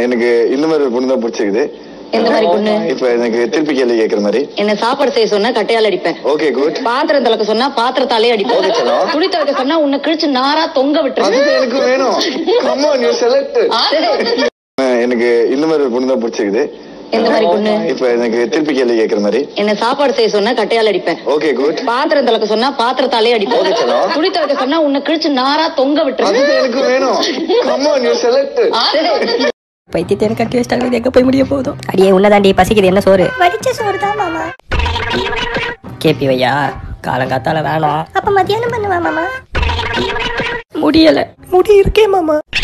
எனக்கு இந்த மாதிரி ஒரு பொண்ணு தான் பிடிச்சிருக்குது எந்த மாதிரி பொண்ணு இப்ப எனக்கு திருப்பி கேள்வி கேட்கற மாதிரி என்ன சாப்பாடு செய்ய சொன்னா கட்டையால அடிப்பேன் ஓகே குட் பாத்திரம் துலக்க சொன்னா பாத்திரத்தாலே அடிப்பேன் Okay, செல்லம். துணி துவைக்க சொன்னா உன்னை கிழிச்சு நாரா தொங்க அது விட்டுருவேன் எனக்கு வேணும் கம் ஆன் யூ செலக்ட் எனக்கு இந்த மாதிரி ஒரு பொண்ணு தான் பிடிச்சிருக்குது எந்த மாதிரி பொண்ணு இப்ப எனக்கு திருப்பி கேள்வி கேட்கற மாதிரி என்ன சாப்பாடு செய்ய சொன்னா கட்டையால அடிப்பேன் ஓகே குட் பாத்திரம் துலக்க சொன்னா பாத்திரத்தாலே அடிப்பேன் Okay, செல்லம். துணி துவைக்க சொன்னா உன்னை கிழிச்சு நாரா தொங்க அது விட்டுருவேன் எனக்கு வேணும் கம் ஆன் யூ செலக்ட் பைத்தியத்தை எனக்கு கட்டி வச்சிட்டாங்க இது எங்க போய் முடிய போதும் அடியே உன்னதாண்டி பசிக்குது என்ன சோறு வடிச்ச சோறு தான் மாமா கேப்பி வையா காலங்காத்தால வேணாம் அப்ப மத்தியானம் பண்ணுவா மாமா முடியல முடி இருக்கே மாமா